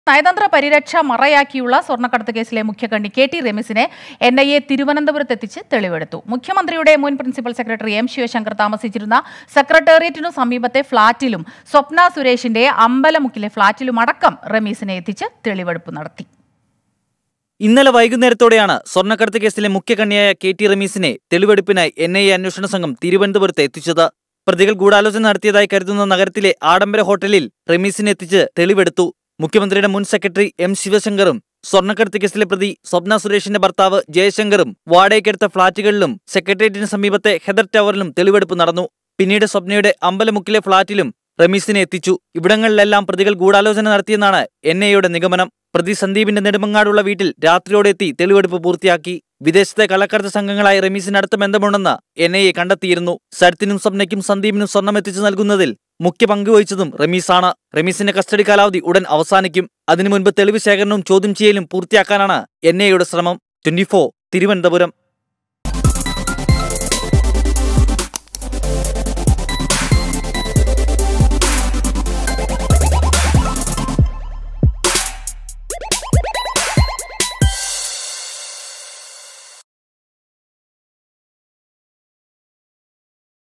നയതന്ത്ര പരിരക്ഷ മറയാക്കിയുള്ള സ്വർണ്ണക്കടത്ത് കേസിലെ മുഖ്യകണ്ണി കെ ടി രമേശിനെ എൻ ഐ എ തിരുവനന്തപുരത്ത് എത്തിച്ച് തെളിവെടുത്തു മുഖ്യമന്ത്രിയുടെ മുൻ പ്രിൻസിപ്പൽ സെക്രട്ടറി എം ശിവശങ്കർ താമസിച്ചിരുന്ന സെക്രട്ടേറിയറ്റിനു സമീപത്തെ ഫ്ളാറ്റിലും സ്വപ്ന സുരേഷിന്റെ അമ്പലമുക്കിലെ ഫ്ളാറ്റിലും അടക്കം റമീസിനെ എത്തിച്ച് തെളിവെടുപ്പ് നടത്തി ഇന്നലെ വൈകുന്നേരത്തോടെയാണ് സ്വർണ്ണക്കടത്ത് കേസിലെ മുഖ്യകണ്ണിയായ കെ ടി റമീസിനെ തെളിവെടുപ്പിനായി എൻ ഐ എ അന്വേഷണ സംഘം തിരുവനന്തപുരത്ത് എത്തിച്ചത് പ്രതികൾ ഗൂഢാലോചന നടത്തിയതായി കരുതുന്ന നഗരത്തിലെ ആഡംബര ഹോട്ടലിൽ റമീസിനെ എത്തിച്ച് തെളിവെടുത്തു മുഖ്യമന്ത്രിയുടെ മുൻ സെക്രട്ടറി എം ശിവശങ്കറും സ്വർണ്ണക്കടത്ത് കേസിലെ പ്രതി സ്വപ്ന സുരേഷിന്റെ ഭർത്താവ് ജയശങ്കറും വാടകയ്ക്കെടുത്ത ഫ്ളാറ്റുകളിലും സെക്രട്ടേറിയറ്റിന് സമീപത്തെ ഹെദർ ടവറിലും തെളിവെടുപ്പ് നടന്നു പിന്നീട് സ്വപ്നയുടെ അമ്പലമുക്കിലെ ഫ്ളാറ്റിലും റമീസിനെ എത്തിച്ചു ഇവിടങ്ങളിലെല്ലാം പ്രതികൾ ഗൂഢാലോചന നടത്തിയെന്നാണ് എൻ ഐയുടെ നിഗമനം പ്രതി സന്ദീപിന്റെ നെടുമങ്ങാടുള്ള വീട്ടിൽ രാത്രിയോടെ എത്തി തെളിവെടുപ്പ് പൂർത്തിയാക്കി വിദേശത്തെ കള്ളക്കടത്ത് സംഘങ്ങളായി റമീസിന് അടുത്ത ബന്ധമുണ്ടെന്ന് എൻ ഐ എ കണ്ടെത്തിയിരുന്നു സരത്തിനും സ്വപ്നയ്ക്കും സന്ദീപിനും സ്വർണം എത്തിച്ചു നൽകുന്നതിൽ മുഖ്യ പങ്കുവഹിച്ചതും റമീസാണ് റമീസിന്റെ കസ്റ്റഡി കാലാവധി ഉടൻ അവസാനിക്കും അതിനു മുൻപ് തെളിവ് ശേഖരണവും ചോദ്യം ചെയ്യലും പൂർത്തിയാക്കാനാണ് എൻ ഐയുടെ ശ്രമം ട്വന്റി തിരുവനന്തപുരം